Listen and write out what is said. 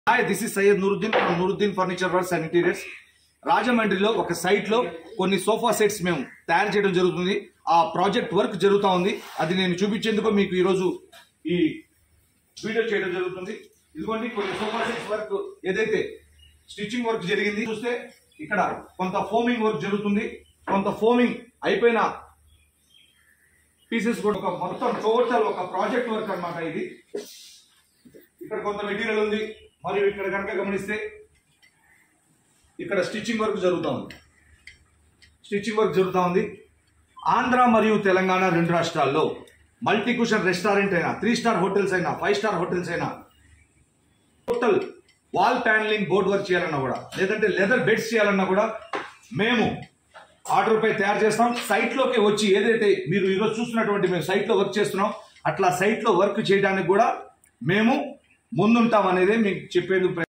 hi this is Syed Nooruddin from Nooruddin furniture works and interiors రాజమండ్రిలో ఒక site లో కొన్ని సోఫా సెట్స్ మేము తయారు చేయడం జరుగుతుంది ఆ ప్రాజెక్ట్ వర్క్ జరుగుతా ఉంది అది నేను చూపించేందుకు మీకు ఈరోజు ఈ వీడియో చేయడం జరుగుతుంది ఇదిగోండి కొన్ని సోఫా సెట్స్ వర్క్ ఏదైతే స్టిచ్చింగ్ వర్క్ జరిగింది చూస్తే ఇక్కడ కొంత ఫోమింగ్ వర్క్ జరుగుతుంది కొంత ఫోమింగ్ అయిపోయిన పీసెస్ కూడా ఒక మొత్తం టోటల్ ఒక ప్రాజెక్ట్ వర్క్ అన్నమాట ఇది ఇక్కడ కొంత మెటీరియల్ ఉంది మరియు ఇక్కడ కనుక గమనిస్తే ఇక్కడ స్టిచ్చింగ్ వర్క్ జరుగుతూ ఉంది స్టిచ్చింగ్ వర్క్ జరుగుతూ ఉంది ఆంధ్ర మరియు తెలంగాణ రెండు రాష్ట్రాల్లో మల్టీ కుషన్ రెస్టారెంట్ అయినా త్రీ స్టార్ హోటల్స్ అయినా ఫైవ్ స్టార్ హోటల్స్ అయినా total wall panelling board work చేయాలన్నా కూడా లేదంటే లెదర్ బెడ్స్ చేయాలన్నా కూడా మేము ఆర్డర్ పై తయారు చేస్తాం సైట్ లోకి వచ్చి ఏదైతే మీరు ఈరోజు చూస్తున్నటువంటి మేము సైట్ లో వర్క్ చేస్తున్నాం అట్లా సైట్ లో వర్క్ చేయడానికి కూడా మేము ముందుంటాం అనేది మీకు చెప్పేందుకు ప్రయత్నం